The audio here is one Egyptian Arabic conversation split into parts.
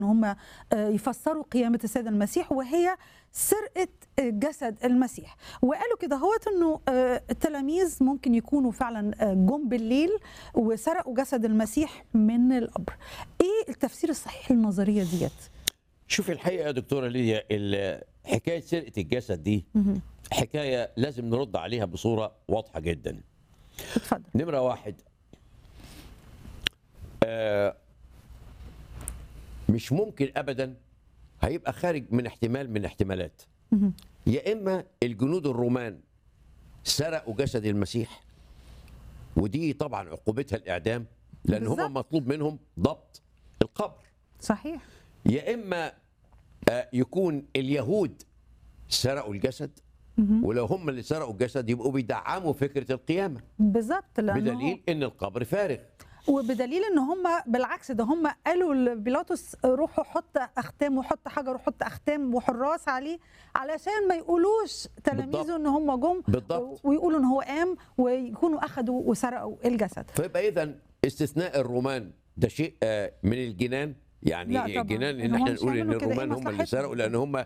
ان هم يفسروا قيامه السيد المسيح وهي سرقه جسد المسيح وقالوا كده هوت انه التلاميذ ممكن يكونوا فعلا جم بالليل وسرقوا جسد المسيح من القبر ايه التفسير الصحيح للنظريه ديت شوف الحقيقه يا دكتوره ليديا ال- حكايه سرقه الجسد دي حكايه لازم نرد عليها بصوره واضحه جدا اتفضل نمره واحد آه مش ممكن ابدا هيبقى خارج من احتمال من احتمالات يا اما الجنود الرومان سرقوا جسد المسيح ودي طبعا عقوبتها الاعدام لان بالظبط. هم مطلوب منهم ضبط القبر صحيح يا اما آه، يكون اليهود سرقوا الجسد ولو هم اللي سرقوا الجسد يبقوا بيدعموا فكره القيامه بالظبط لانه بدليل ان القبر فارغ وبدليل ان هم بالعكس ده هم قالوا لبيلاطس روحوا حط اختام وحط حجر وحط اختام وحراس عليه علشان ما يقولوش تلاميذه بالضبط. ان هم جم بالضبط. ويقولوا ان هو قام ويكونوا اخذوا وسرقوا الجسد فيبقى اذا استثناء الرومان ده شيء آه، من الجنان يعني لا طبعاً. الجنان إن ان هم احنا مش نقول ان هيعملوا كده، إيه الرومان هم اللي مصلحتهم؟ سرقوا لان هم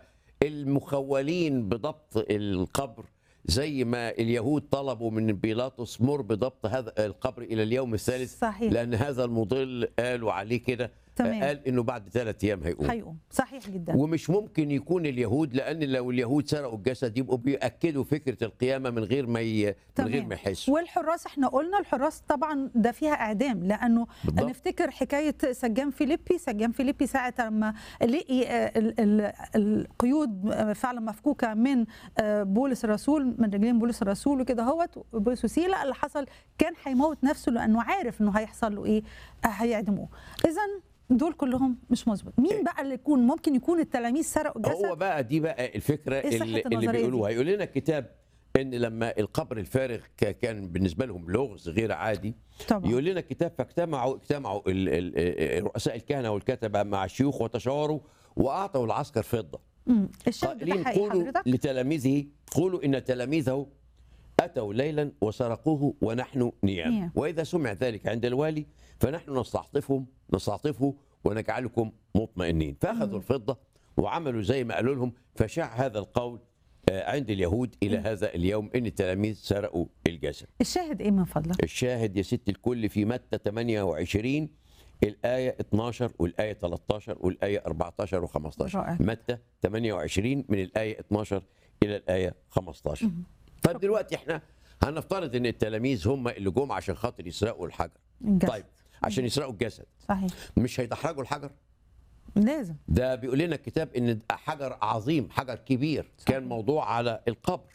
المخولين بضبط القبر زي ما اليهود طلبوا من بيلاطس مر بضبط هذا القبر الى اليوم الثالث صحيح. لان هذا المضل قالوا عليه كده تمام. قال انه بعد ثلاث ايام هيقوم هيقوم صحيح جدا ومش ممكن يكون اليهود لان لو اليهود سرقوا الجسد يبقوا بياكدوا فكره القيامه من غير ما ي... من غير تمام. ما يحسوا والحراس احنا قلنا الحراس طبعا ده فيها اعدام لانه بالضبط. نفتكر حكايه سجان فيليبي سجان فيليبي ساعه لما لقي آه، ال- ال- القيود آه، فعلا مفكوكه من آه، بولس الرسول من رجلين بولس الرسول وكده هوت بولس وسيله اللي حصل كان هيموت نفسه لانه عارف انه هيحصل له ايه آه، هيعدموه اذا دول كلهم مش مظبوط مين بقى اللي يكون ممكن يكون التلاميذ سرقوا الجسد هو بقى دي بقى الفكره إيه صحة اللي, اللي النظرية دي؟ بيقولوها يقول لنا الكتاب ان لما القبر الفارغ ك- كان بالنسبه لهم لغز غير عادي طبعا يقول لنا الكتاب فاجتمعوا اجتمعوا ال- ال- رؤساء الكهنه والكتبه مع الشيوخ وتشاوروا واعطوا العسكر فضه مم. الشاب ده قائلين حقيقي قولوا حضرتك لتلاميذه قولوا ان تلاميذه اتوا ليلا وسرقوه ونحن نيام نيام. واذا سمع ذلك عند الوالي فنحن نستعطفهم نستعطفه ونجعلكم مطمئنين فاخذوا الفضه وعملوا زي ما قالوا لهم فشاع هذا القول آه، عند اليهود الى هذا اليوم ان التلاميذ سرقوا الجسد الشاهد ايه من فضلك الشاهد يا ست الكل في متى 28 الآية 12 والآية 13 والآية 14 و15 رائع. متى 28 من الآية 12 إلى الآية 15 طيب دلوقتي احنا هنفترض ان التلاميذ هم اللي جم عشان خاطر يسرقوا الحجر الجسد. طيب عشان يسرقوا الجسد صحيح مش هيدحرجوا الحجر لازم ده بيقول لنا الكتاب ان حجر عظيم حجر كبير كان موضوع على القبر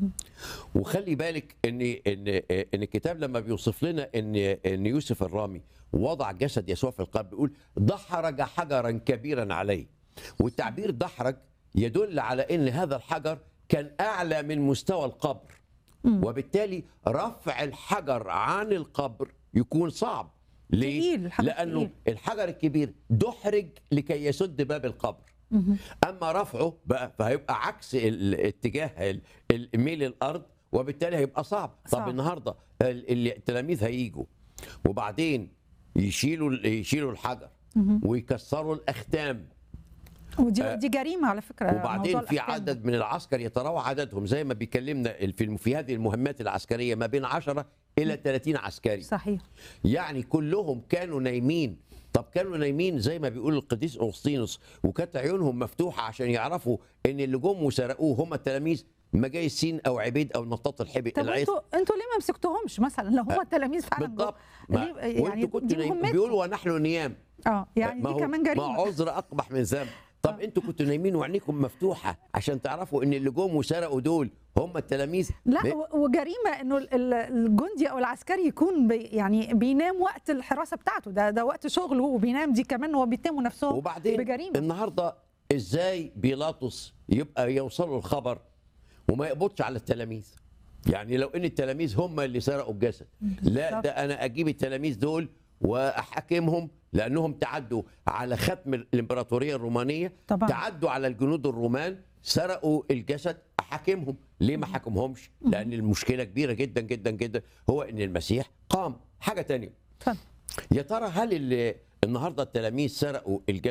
وخلي بالك ان ان ان الكتاب لما بيوصف لنا ان ان يوسف الرامي وضع جسد يسوع في القبر بيقول دحرج حجرا كبيرا عليه والتعبير دحرج يدل على ان هذا الحجر كان اعلى من مستوى القبر وبالتالي رفع الحجر عن القبر يكون صعب ليه؟ تقيل، الحجر لانه تقيل. الحجر الكبير دحرج لكي يسد باب القبر اما رفعه بقى فهيبقى عكس ال- اتجاه ال- ال- ميل الارض وبالتالي هيبقى صعب طب صعب. النهارده ال- ال- التلاميذ هيجوا وبعدين يشيلوا ال- يشيلوا الحجر ويكسروا الاختام ودي دي جريمه على فكره وبعدين موضوع في الأحكام. عدد من العسكر يتراوح عددهم زي ما بيكلمنا في في هذه المهمات العسكريه ما بين 10 الى 30 عسكري صحيح يعني كلهم كانوا نايمين طب كانوا نايمين زي ما بيقول القديس اغسطينوس وكانت عيونهم مفتوحه عشان يعرفوا ان اللي جم وسرقوه هم التلاميذ مجايسين او عبيد او نطاط الحبق طب العيس انتوا انتوا ليه ما مسكتوهمش مثلا لو هم التلاميذ فعلا بالضبط جم؟ ما- ليه- يعني وانتوا كنتوا دي نايمين مهمتكم. بيقولوا ونحن نيام اه يعني ما دي هو كمان ما جريمه عذر اقبح من ذنب طب انتوا كنتوا نايمين وعينيكم مفتوحه عشان تعرفوا ان اللي جم وسرقوا دول هم التلاميذ لا ب- و- وجريمه انه ال- ال- الجندي او العسكري يكون بي يعني بينام وقت الحراسه بتاعته ده ده وقت شغله وبينام دي كمان هو بيتهموا نفسهم وبعدين بجريمه النهارده ازاي بيلاطس يبقى يوصلوا الخبر وما يقبضش على التلاميذ يعني لو ان التلاميذ هم اللي سرقوا الجسد لا بالظبط. ده انا اجيب التلاميذ دول واحاكمهم لانهم تعدوا على ختم الامبراطوريه الرومانيه طبعا. تعدوا على الجنود الرومان سرقوا الجسد احاكمهم ليه ما حاكمهمش لان المشكله كبيره جدا جدا جدا هو ان المسيح قام حاجه تانية اتفضل يا ترى هل اللي النهارده التلاميذ سرقوا الجسد